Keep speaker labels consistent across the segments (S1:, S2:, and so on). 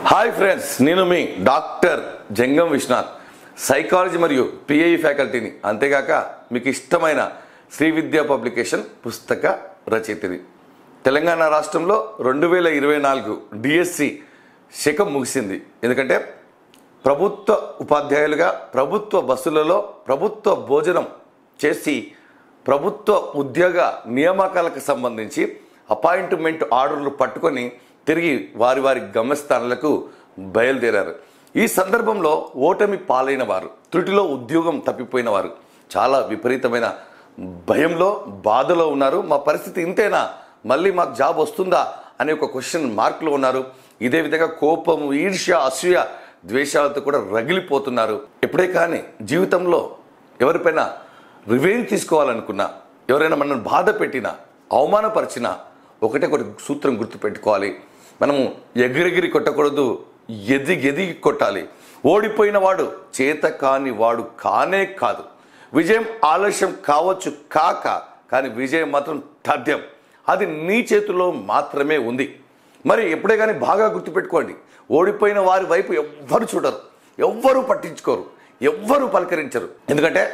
S1: hi friends నేను మీ doctor Jangam Vishwanath psychology మరియు పిఐ ఫ్యాకల్టీని అంతేగాక మీకు ఇష్టమైన శ్రీ విద్యా పబ్లికేషన్ పుస్తక రచయితని తెలంగాణ రాష్ట్రంలో రెండు వేల ఇరవై నాలుగు డిఎస్సి శకం ముగిసింది ఎందుకంటే ప్రభుత్వ ఉపాధ్యాయులుగా ప్రభుత్వ బస్సులలో ప్రభుత్వ భోజనం చేసి ప్రభుత్వ ఉద్యోగ నియామకాలకు సంబంధించి అపాయింట్మెంట్ ఆర్డర్లు పట్టుకొని తిరిగి వారి వారి గమ్యస్థానాలకు బయలుదేరారు ఈ సందర్భంలో ఓటమి పాలైన వారు త్రుటిలో ఉద్యోగం తప్పిపోయిన వారు చాలా విపరీతమైన భయంలో బాధలో ఉన్నారు మా పరిస్థితి ఇంతేనా మళ్ళీ మాకు జాబ్ వస్తుందా అనే ఒక క్వశ్చన్ మార్కులో ఉన్నారు ఇదే విధంగా కోపము ఈర్ష్య అసూయ ద్వేషాలతో కూడా రగిలిపోతున్నారు ఎప్పుడే కానీ జీవితంలో ఎవరిపైన రివెంజ్ తీసుకోవాలనుకున్నా ఎవరైనా మనల్ని బాధ పెట్టినా అవమానపరిచినా ఒకటే ఒకటి సూత్రం గుర్తుపెట్టుకోవాలి మనము ఎగిరెగిరి కొట్టకూడదు ఎదిగి ఎదిగి కొట్టాలి ఓడిపోయిన వాడు చేత కాని వాడు కానే కాదు విజయం ఆలస్యం కావచ్చు కాక కానీ విజయం మాత్రం తథ్యం అది నీ చేతిలో మాత్రమే ఉంది మరి ఎప్పుడే కానీ బాగా గుర్తుపెట్టుకోండి ఓడిపోయిన వారి వైపు ఎవ్వరు చూడరు ఎవ్వరు పట్టించుకోరు ఎవ్వరు పలకరించరు ఎందుకంటే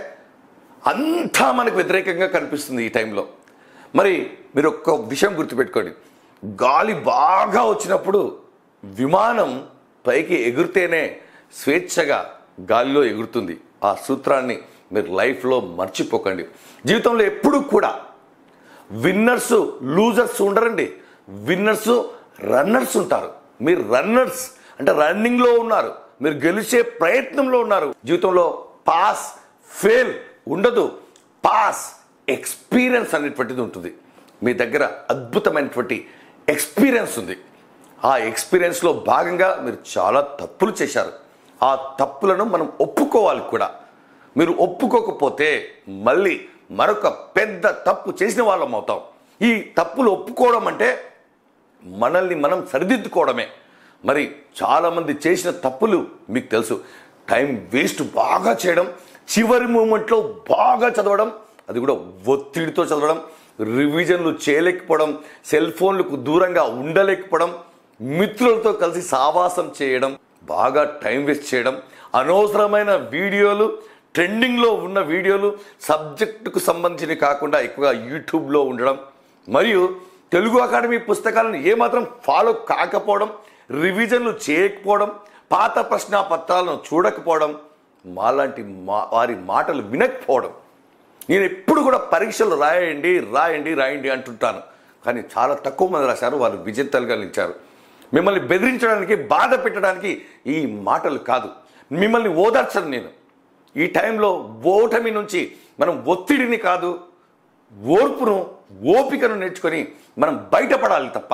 S1: అంతా మనకు వ్యతిరేకంగా కనిపిస్తుంది ఈ టైంలో మరి మీరు ఒక్క విషయం గుర్తుపెట్టుకోండి గాలి బాగా వచ్చినప్పుడు విమానం పైకి ఎగురితేనే స్వేచ్ఛగా గాలిలో ఎగురుతుంది ఆ సూత్రాన్ని మీరు లైఫ్లో మర్చిపోకండి జీవితంలో ఎప్పుడు కూడా విన్నర్స్ లూజర్స్ ఉండరండి విన్నర్స్ రన్నర్స్ ఉంటారు మీరు రన్నర్స్ అంటే రన్నింగ్లో ఉన్నారు మీరు గెలిచే ప్రయత్నంలో ఉన్నారు జీవితంలో పాస్ ఫెయిల్ ఉండదు పాస్ ఎక్స్పీరియన్స్ అనేటువంటిది ఉంటుంది మీ దగ్గర అద్భుతమైనటువంటి ఎక్స్పీరియన్స్ ఉంది ఆ ఎక్స్పీరియన్స్లో భాగంగా మీరు చాలా తప్పులు చేశారు ఆ తప్పులను మనం ఒప్పుకోవాలి కూడా మీరు ఒప్పుకోకపోతే మళ్ళీ మరొక పెద్ద తప్పు చేసిన వాళ్ళం అవుతాం ఈ తప్పులు ఒప్పుకోవడం అంటే మనల్ని మనం సరిదిద్దుకోవడమే మరి చాలామంది చేసిన తప్పులు మీకు తెలుసు టైం వేస్ట్ బాగా చేయడం చివరి మూమెంట్లో బాగా చదవడం అది కూడా ఒత్తిడితో చదవడం రివిజన్లు చేయలేకపోవడం సెల్ ఫోన్లకు దూరంగా ఉండలేకపోవడం మిత్రులతో కలిసి సావాసం చేయడం బాగా టైం వేస్ట్ చేయడం అనవసరమైన వీడియోలు ట్రెండింగ్లో ఉన్న వీడియోలు సబ్జెక్టుకు సంబంధించినవి కాకుండా ఎక్కువగా యూట్యూబ్లో ఉండడం మరియు తెలుగు అకాడమీ పుస్తకాలను ఏమాత్రం ఫాలో కాకపోవడం రివిజన్లు చేయకపోవడం పాత ప్రశ్న పత్రాలను చూడకపోవడం మాలాంటి మా వారి మాటలు వినకపోవడం నేను ఎప్పుడు కూడా పరీక్షలు రాయండి రాయండి రాయండి అంటుంటాను కానీ చాలా తక్కువ మంది రాశారు వారు విజేతలుగా నిలిచారు మిమ్మల్ని బెదిరించడానికి బాధ పెట్టడానికి ఈ మాటలు కాదు మిమ్మల్ని ఓదార్చను నేను ఈ టైంలో ఓటమి నుంచి మనం ఒత్తిడిని కాదు ఓర్పును ఓపికను నేర్చుకొని మనం బయటపడాలి తప్ప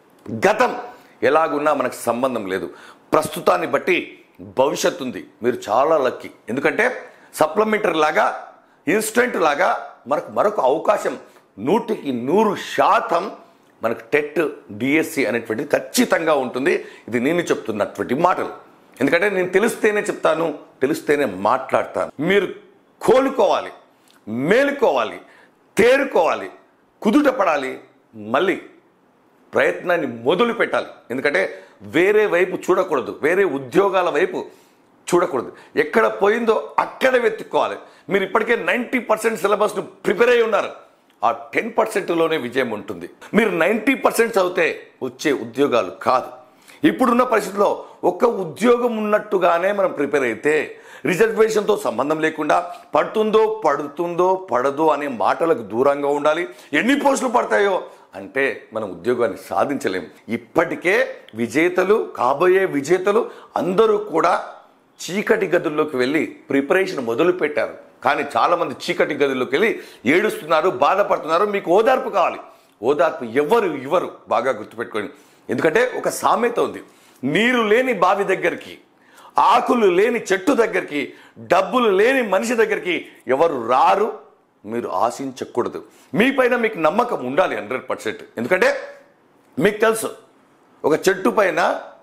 S1: గతం ఎలాగున్నా మనకు సంబంధం లేదు ప్రస్తుతాన్ని బట్టి భవిష్యత్తు ఉంది మీరు చాలా లక్కీ ఎందుకంటే సప్లిమెంటరీ లాగా ఇన్స్టెంట్ లాగా మనకు మరొక అవకాశం నూటికి నూరు శాతం మనకు టెట్ డిఎస్సి అనేటువంటిది ఖచ్చితంగా ఉంటుంది ఇది నేను చెప్తున్నటువంటి మాటలు ఎందుకంటే నేను తెలిస్తేనే చెప్తాను తెలిస్తేనే మాట్లాడతాను మీరు కోలుకోవాలి మేలుకోవాలి తేరుకోవాలి కుదుట పడాలి మళ్ళీ ప్రయత్నాన్ని మొదలు పెట్టాలి ఎందుకంటే వేరే వైపు చూడకూడదు వేరే ఉద్యోగాల వైపు చూడకూడదు ఎక్కడ పోయిందో అక్కడ వెతుక్కోవాలి మీరు ఇప్పటికే నైంటీ పర్సెంట్ సిలబస్ను ప్రిపేర్ అయి ఉన్నారు ఆ టెన్ పర్సెంట్లోనే విజయం ఉంటుంది మీరు నైంటీ పర్సెంట్ చదివితే వచ్చే ఉద్యోగాలు కాదు ఇప్పుడున్న పరిస్థితిలో ఒక్క ఉద్యోగం ఉన్నట్టుగానే మనం ప్రిపేర్ అయితే రిజర్వేషన్తో సంబంధం లేకుండా పడుతుందో పడుతుందో పడదో అనే మాటలకు దూరంగా ఉండాలి ఎన్ని పోస్టులు పడతాయో అంటే మనం ఉద్యోగాన్ని సాధించలేము ఇప్పటికే విజేతలు కాబోయే విజేతలు అందరూ కూడా చీకటి గదుల్లోకి వెళ్ళి ప్రిపరేషన్ మొదలు పెట్టారు కానీ చాలామంది చీకటి గదుల్లోకి వెళ్ళి ఏడుస్తున్నారు బాధపడుతున్నారు మీకు ఓదార్పు కావాలి ఓదార్పు ఎవరు ఇవ్వరు బాగా గుర్తుపెట్టుకొని ఎందుకంటే ఒక సామెత ఉంది నీరు లేని బావి దగ్గరికి ఆకులు లేని చెట్టు దగ్గరికి డబ్బులు లేని మనిషి దగ్గరికి ఎవరు రారు మీరు ఆశించకూడదు మీపైన మీకు నమ్మకం ఉండాలి హండ్రెడ్ పర్సెంట్ ఎందుకంటే మీకు తెలుసు ఒక చెట్టు పైన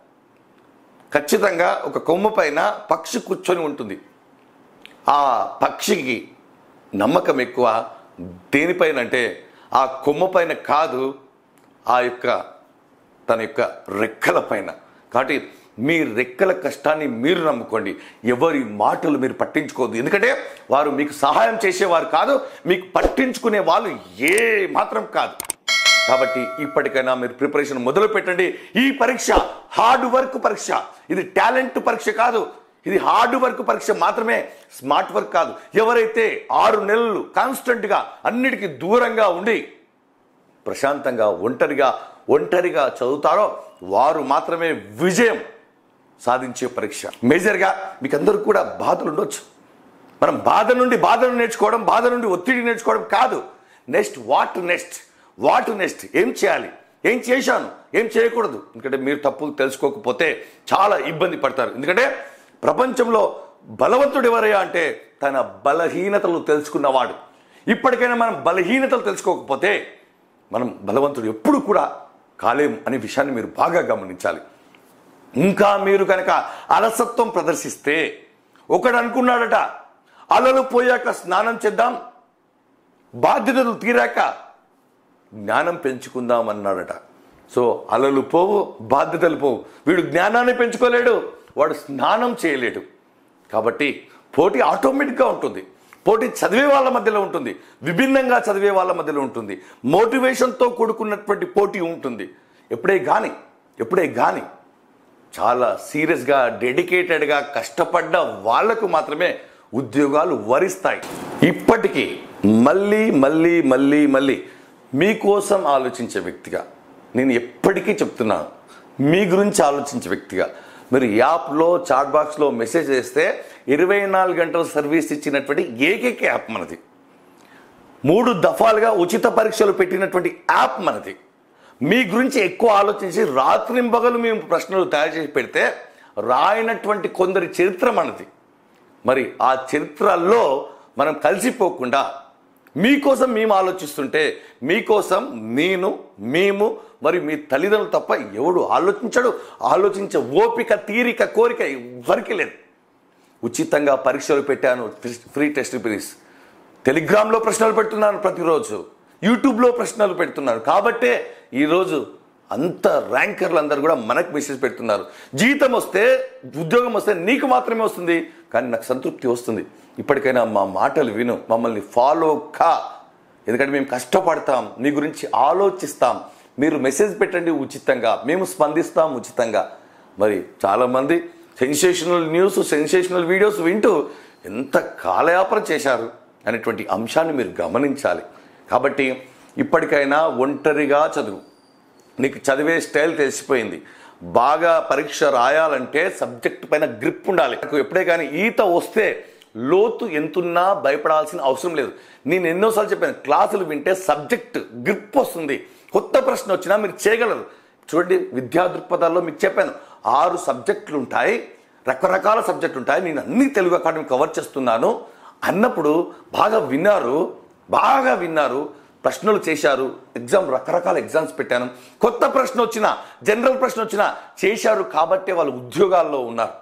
S1: ఖచ్చితంగా ఒక కొమ్మ పైన పక్షి కూర్చొని ఉంటుంది ఆ పక్షికి నమ్మకం ఎక్కువ దేనిపైన అంటే ఆ కొమ్మ పైన కాదు ఆ యొక్క తన యొక్క రెక్కల పైన కాబట్టి మీ రెక్కల కష్టాన్ని మీరు నమ్ముకోండి ఎవరి మాటలు మీరు పట్టించుకోవద్దు ఎందుకంటే వారు మీకు సహాయం చేసేవారు కాదు మీకు పట్టించుకునే వాళ్ళు ఏ మాత్రం కాదు కాబట్టి ఇప్పటికైనా మీరు ప్రిపరేషన్ మొదలు పెట్టండి ఈ పరీక్ష హార్డ్ వర్క్ పరీక్ష ఇది టాలెంట్ పరీక్ష కాదు ఇది హార్డ్ వర్క్ పరీక్ష మాత్రమే స్మార్ట్ వర్క్ కాదు ఎవరైతే ఆరు నెలలు కాన్స్టెంట్గా అన్నిటికీ దూరంగా ఉండి ప్రశాంతంగా ఒంటరిగా ఒంటరిగా చదువుతారో వారు మాత్రమే విజయం సాధించే పరీక్ష మేజర్గా మీకు అందరూ కూడా బాధలు ఉండొచ్చు మనం బాధ నుండి బాధను నేర్చుకోవడం బాధ నుండి ఒత్తిడి నేర్చుకోవడం కాదు next what next what next ఏం చేయాలి ఏం చేశాను ఏం చేయకూడదు ఎందుకంటే మీరు తప్పులు తెలుసుకోకపోతే చాలా ఇబ్బంది పడతారు ఎందుకంటే ప్రపంచంలో బలవంతుడు ఎవరయ్యా అంటే తన బలహీనతలు తెలుసుకున్నవాడు ఇప్పటికైనా మనం బలహీనతలు తెలుసుకోకపోతే మనం బలవంతుడు ఎప్పుడు కూడా కాలేం అనే విషయాన్ని మీరు బాగా గమనించాలి ఇంకా మీరు కనుక అలసత్వం ప్రదర్శిస్తే ఒకడు అనుకున్నాడట అలలు పోయాక స్నానం చేద్దాం బాధ్యతలు తీరాక జ్ఞానం పెంచుకుందాం అన్నాడట సో అలలు పోవు బాధ్యతలు పోవు వీడు జ్ఞానాన్ని పెంచుకోలేడు వాడు స్నానం చేయలేడు కాబట్టి పోటీ ఆటోమేటిక్గా ఉంటుంది పోటీ చదివే వాళ్ళ మధ్యలో ఉంటుంది విభిన్నంగా చదివే వాళ్ళ మధ్యలో ఉంటుంది మోటివేషన్తో కూడుకున్నటువంటి పోటీ ఉంటుంది ఎప్పుడే కానీ ఎప్పుడే కానీ చాలా సీరియస్గా డెడికేటెడ్గా కష్టపడ్డ వాళ్లకు మాత్రమే ఉద్యోగాలు వరిస్తాయి ఇప్పటికీ మళ్ళీ మళ్ళీ మళ్ళీ మళ్ళీ మీకోసం ఆలోచించే వ్యక్తిగా నేను ఎప్పటికీ చెప్తున్నాను మీ గురించి ఆలోచించే వ్యక్తిగా మీరు యాప్లో చాట్ బాక్స్లో మెసేజ్ చేస్తే ఇరవై నాలుగు గంటల సర్వీస్ ఇచ్చినటువంటి ఏకైక యాప్ మనది మూడు దఫాలుగా ఉచిత పరీక్షలు పెట్టినటువంటి యాప్ మనది మీ గురించి ఎక్కువ ఆలోచించి రాత్రింబగలు మేము ప్రశ్నలు తయారు చేసి పెడితే రాయనటువంటి కొందరి చరిత్ర మనది మరి ఆ చరిత్రల్లో మనం కలిసిపోకుండా మీకోసం మేము ఆలోచిస్తుంటే మీకోసం నేను మేము మరి మీ తల్లిదండ్రులు తప్ప ఎవడు ఆలోచించడు ఆలోచించే ఓపిక తీరిక కోరిక ఎవరికి లేదు ఉచితంగా పరీక్షలు పెట్టాను ఫ్రీ టెస్ట్ సిరీస్ టెలిగ్రామ్లో ప్రశ్నలు పెడుతున్నాను ప్రతిరోజు యూట్యూబ్లో ప్రశ్నలు పెడుతున్నాను కాబట్టే ఈరోజు అంత ర్యాంకర్లు అందరూ కూడా మనకు మెసేజ్ పెడుతున్నారు జీతం వస్తే ఉద్యోగం వస్తే నీకు మాత్రమే వస్తుంది కానీ నాకు సంతృప్తి వస్తుంది ఇప్పటికైనా మా మాటలు విను మమ్మల్ని ఫాలో కా ఎందుకంటే మేము కష్టపడతాం మీ గురించి ఆలోచిస్తాం మీరు మెసేజ్ పెట్టండి ఉచితంగా మేము స్పందిస్తాం ఉచితంగా మరి చాలామంది సెన్సేషనల్ న్యూస్ సెన్సేషనల్ వీడియోస్ వింటూ ఎంత కాలయాపన చేశారు అనేటువంటి అంశాన్ని మీరు గమనించాలి కాబట్టి ఇప్పటికైనా ఒంటరిగా చదువు నీకు చదివే స్టైల్ తెలిసిపోయింది బాగా పరీక్ష రాయాలంటే సబ్జెక్ట్ పైన గ్రిప్ ఉండాలి నాకు ఎప్పుడే కానీ ఈత వస్తే లోతు ఎంతున్నా భయపడాల్సిన అవసరం లేదు నేను ఎన్నోసార్లు చెప్పాను క్లాసులు వింటే సబ్జెక్ట్ గ్రిప్ వస్తుంది కొత్త ప్రశ్న వచ్చినా మీరు చేయగలరు చూడండి విద్యా దృక్పథాల్లో మీకు చెప్పాను ఆరు సబ్జెక్టులు ఉంటాయి రకరకాల సబ్జెక్టులు ఉంటాయి నేను అన్ని తెలుగు అకాడమీ కవర్ చేస్తున్నాను అన్నప్పుడు బాగా విన్నారు బాగా విన్నారు ప్రశ్నలు చేశారు ఎగ్జామ్ రకరకాల ఎగ్జామ్స్ పెట్టాను కొత్త ప్రశ్న వచ్చినా జనరల్ ప్రశ్న వచ్చినా చేశారు కాబట్టే వాళ్ళు ఉద్యోగాల్లో ఉన్నారు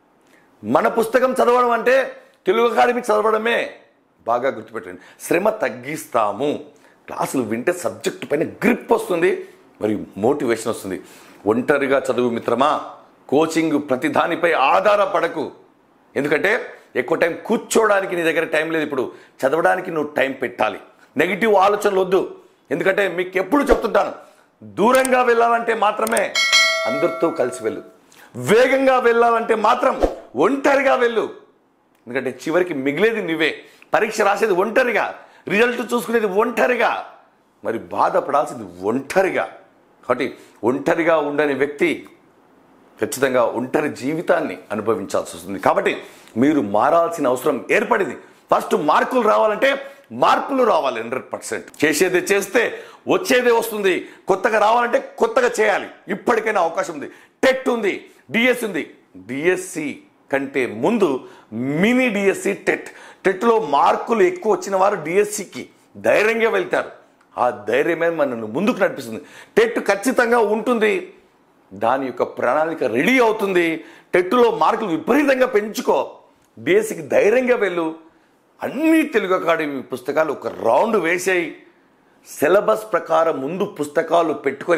S1: మన పుస్తకం చదవడం అంటే తెలుగు అకాడమీ చదవడమే బాగా గుర్తుపెట్టండి శ్రమ తగ్గిస్తాము క్లాసులు వింటే సబ్జెక్ట్ పైన గ్రిప్ వస్తుంది మరియు మోటివేషన్ వస్తుంది ఒంటరిగా చదువు మిత్రమా కోచింగ్ ప్రతి దానిపై ఆధారపడకు ఎందుకంటే ఎక్కువ టైం కూర్చోవడానికి నీ దగ్గర టైం లేదు ఇప్పుడు చదవడానికి నువ్వు టైం పెట్టాలి నెగిటివ్ ఆలోచనలు వద్దు ఎందుకంటే మీకు ఎప్పుడు చెప్తుంటాను దూరంగా వెళ్ళాలంటే మాత్రమే అందరితో కలిసి వెళ్ళు వేగంగా వెళ్ళాలంటే మాత్రం ఒంటరిగా వెళ్ళు ఎందుకంటే చివరికి మిగిలేది నువ్వే పరీక్ష రాసేది ఒంటరిగా రిజల్ట్ చూసుకునేది ఒంటరిగా మరి బాధపడాల్సింది ఒంటరిగా కాబట్టి ఒంటరిగా ఉండని వ్యక్తి ఖచ్చితంగా ఒంటరి జీవితాన్ని అనుభవించాల్సి వస్తుంది కాబట్టి మీరు మారాల్సిన అవసరం ఏర్పడింది ఫస్ట్ మార్కులు రావాలంటే మార్పులు రావాలి హండ్రెడ్ పర్సెంట్ చేసేది చేస్తే వచ్చేదే వస్తుంది కొత్తగా రావాలంటే కొత్తగా చేయాలి ఇప్పటికైనా అవకాశం ఉంది టెట్ ఉంది డిఎస్ ఉంది డిఎస్సి కంటే ముందు మినీ డిఎస్సి టెట్ టెట్లో మార్కులు ఎక్కువ వచ్చిన వారు డిఎస్సికి ధైర్యంగా వెళ్తారు ఆ ధైర్యమే మనల్ని ముందుకు నడిపిస్తుంది టెట్ ఖచ్చితంగా ఉంటుంది దాని యొక్క ప్రణాళిక రెడీ అవుతుంది టెట్టులో మార్కులు విపరీతంగా పెంచుకో డిఎస్సికి ధైర్యంగా వెళ్ళు అన్ని తెలుగు అకాడమీ పుస్తకాలు ఒక రౌండ్ వేసేయి సిలబస్ ప్రకారం ముందు పుస్తకాలు పెట్టుకొని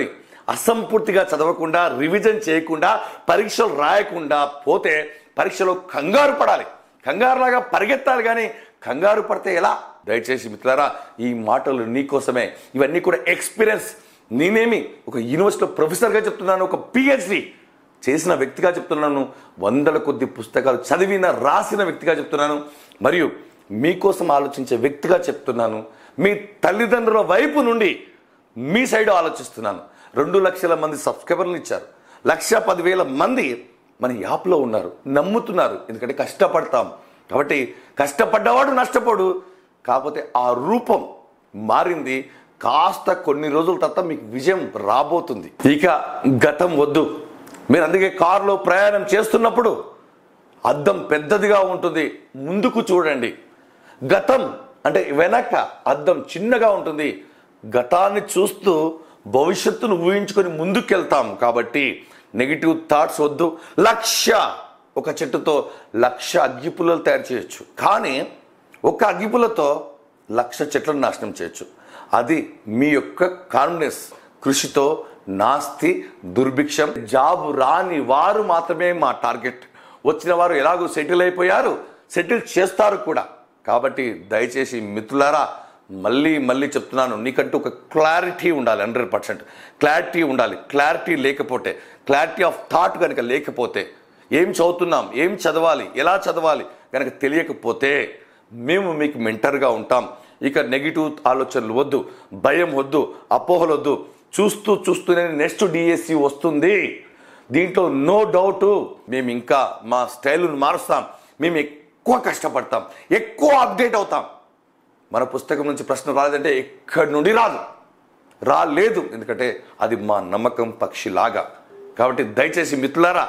S1: అసంపూర్తిగా చదవకుండా రివిజన్ చేయకుండా పరీక్షలు రాయకుండా పోతే పరీక్షలో కంగారు పడాలి కంగారులాగా పరిగెత్తాలి కానీ కంగారు పడితే ఎలా దయచేసి మిత్రులారా ఈ మాటలు నీకోసమే ఇవన్నీ కూడా ఎక్స్పీరియన్స్ నేనేమి ఒక యూనివర్సిటీలో ప్రొఫెసర్గా చెప్తున్నాను ఒక పిహెచ్డి చేసిన వ్యక్తిగా చెప్తున్నాను వందల కొద్ది పుస్తకాలు చదివిన రాసిన వ్యక్తిగా చెప్తున్నాను మరియు మీకోసం ఆలోచించే వ్యక్తిగా చెప్తున్నాను మీ తల్లిదండ్రుల వైపు నుండి మీ సైడ్ ఆలోచిస్తున్నాను రెండు లక్షల మంది సబ్స్క్రైబర్లు ఇచ్చారు లక్ష పదివేల మంది మన యాప్లో ఉన్నారు నమ్ముతున్నారు ఎందుకంటే కష్టపడతాం కాబట్టి కష్టపడ్డవాడు నష్టపోడు కాకపోతే ఆ రూపం మారింది కాస్త కొన్ని రోజుల తర్వాత మీకు విజయం రాబోతుంది ఇక గతం వద్దు మీరు అందుకే కారులో ప్రయాణం చేస్తున్నప్పుడు అద్దం పెద్దదిగా ఉంటుంది ముందుకు చూడండి గతం అంటే వెనక అద్దం చిన్నగా ఉంటుంది గతాన్ని చూస్తూ భవిష్యత్తును ఊహించుకొని ముందుకెళ్తాం కాబట్టి నెగిటివ్ థాట్స్ వద్దు లక్ష ఒక చెట్టుతో లక్ష అగ్గిపుల్లలు తయారు చేయొచ్చు కానీ ఒక అగ్గిపుల్లతో లక్ష చెట్లను నాశనం చేయొచ్చు అది మీ యొక్క కాన్ఫిడెన్స్ కృషితో నాస్తి దుర్భిక్షం జాబ్ రాని వారు మాత్రమే మా టార్గెట్ వచ్చిన వారు ఎలాగో సెటిల్ అయిపోయారు సెటిల్ చేస్తారు కూడా కాబట్టి దయచేసి మిత్రులారా మళ్ళీ మళ్ళీ చెప్తున్నాను నీకంటూ ఒక క్లారిటీ ఉండాలి హండ్రెడ్ పర్సెంట్ క్లారిటీ ఉండాలి క్లారిటీ లేకపోతే క్లారిటీ ఆఫ్ థాట్ కనుక లేకపోతే ఏం చదువుతున్నాం ఏం చదవాలి ఎలా చదవాలి కనుక తెలియకపోతే మేము మీకు మెంటర్గా ఉంటాం ఇక నెగిటివ్ ఆలోచనలు వద్దు భయం వద్దు అపోహలు వద్దు చూస్తూ చూస్తూనే నెక్స్ట్ డిఎస్సి వస్తుంది దీంట్లో నో డౌట్ మేము ఇంకా మా స్టైల్ను మారుస్తాం మేము ఎక్కువ కష్టపడతాం ఎక్కువ అప్డేట్ అవుతాం మన పుస్తకం నుంచి ప్రశ్న రాలేదంటే ఎక్కడి నుండి రాదు రాలేదు ఎందుకంటే అది మా నమ్మకం పక్షిలాగా కాబట్టి దయచేసి మిత్రులారా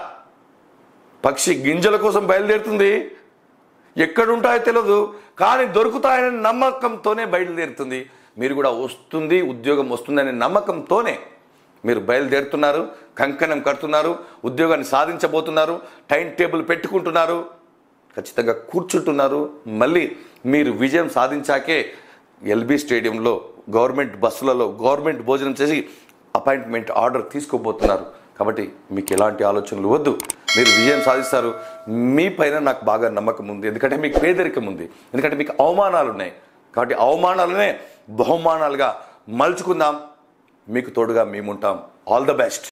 S1: పక్షి గింజల కోసం బయలుదేరుతుంది ఎక్కడుంటాయో తెలియదు కానీ దొరుకుతాయనే నమ్మకంతోనే బయలుదేరుతుంది మీరు కూడా వస్తుంది ఉద్యోగం వస్తుందనే నమ్మకంతోనే మీరు బయలుదేరుతున్నారు కంకణం కడుతున్నారు ఉద్యోగాన్ని సాధించబోతున్నారు టైం టేబుల్ పెట్టుకుంటున్నారు ఖచ్చితంగా కూర్చుంటున్నారు మళ్ళీ మీరు విజయం సాధించాకే ఎల్బీ స్టేడియంలో గవర్నమెంట్ బస్సులలో గవర్నమెంట్ భోజనం చేసి అపాయింట్మెంట్ ఆర్డర్ తీసుకోబోతున్నారు కాబట్టి మీకు ఎలాంటి ఆలోచనలు వద్దు మీరు విజయం సాధిస్తారు మీ పైన నాకు బాగా నమ్మకం ఉంది ఎందుకంటే మీకు పేదరికం ఉంది ఎందుకంటే మీకు అవమానాలు ఉన్నాయి కాబట్టి అవమానాలనే బహుమానాలుగా మలుచుకుందాం మీకు తోడుగా మేముంటాం ఆల్ ద బెస్ట్